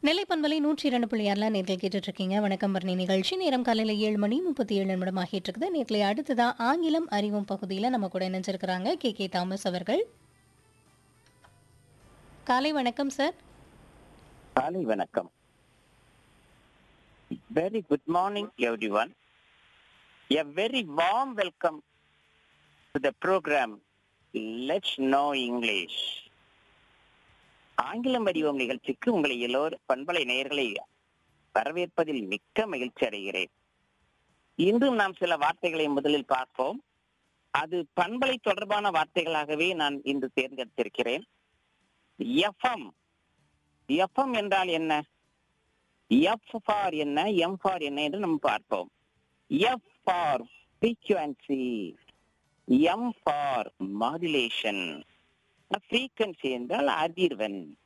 நெல்லை பண்பலை நூற்றி இரண்டு புள்ளி ஆறுல நேர்கள் கேட்டுட்டு இருக்கீங்க வணக்கம் பரணி நிகழ்ச்சி நேரம் காலையில ஏழு மணி முப்பத்தி ஏழு நிமிடம் ஆகிட்டு இருக்குது நேர்களை அடுத்ததா ஆங்கிலம் அறிவும் பகுதியில நம்ம கூட இணைஞ்சிருக்கிறாங்க கே கே தாமஸ் அவர்கள் காலை வணக்கம் சார் காலை வணக்கம் very good morning everyone a very warm welcome to the program let's know English ஆங்கிலம் அறிவோம் நிகழ்ச்சிக்கு உங்களை எல்லோரும் பண்பலை நேயர்களை வரவேற்பதில் மிக்க மகிழ்ச்சி அடைகிறேன் இன்றும் நாம் சில வார்த்தைகளை முதலில் பார்ப்போம் அது பண்பலை தொடர்பான வார்த்தைகளாகவே நான் இன்று தேர்ந்தெடுத்திருக்கிறேன் எஃப்எம் எஃப்எம் என்றால் என்ன எஃப் ஃபார் என்ன எம் ஃபார் என்ன என்று நம்ம பார்ப்போம் F for frequency M for modulation frequency என்றால் அதிர்வெண்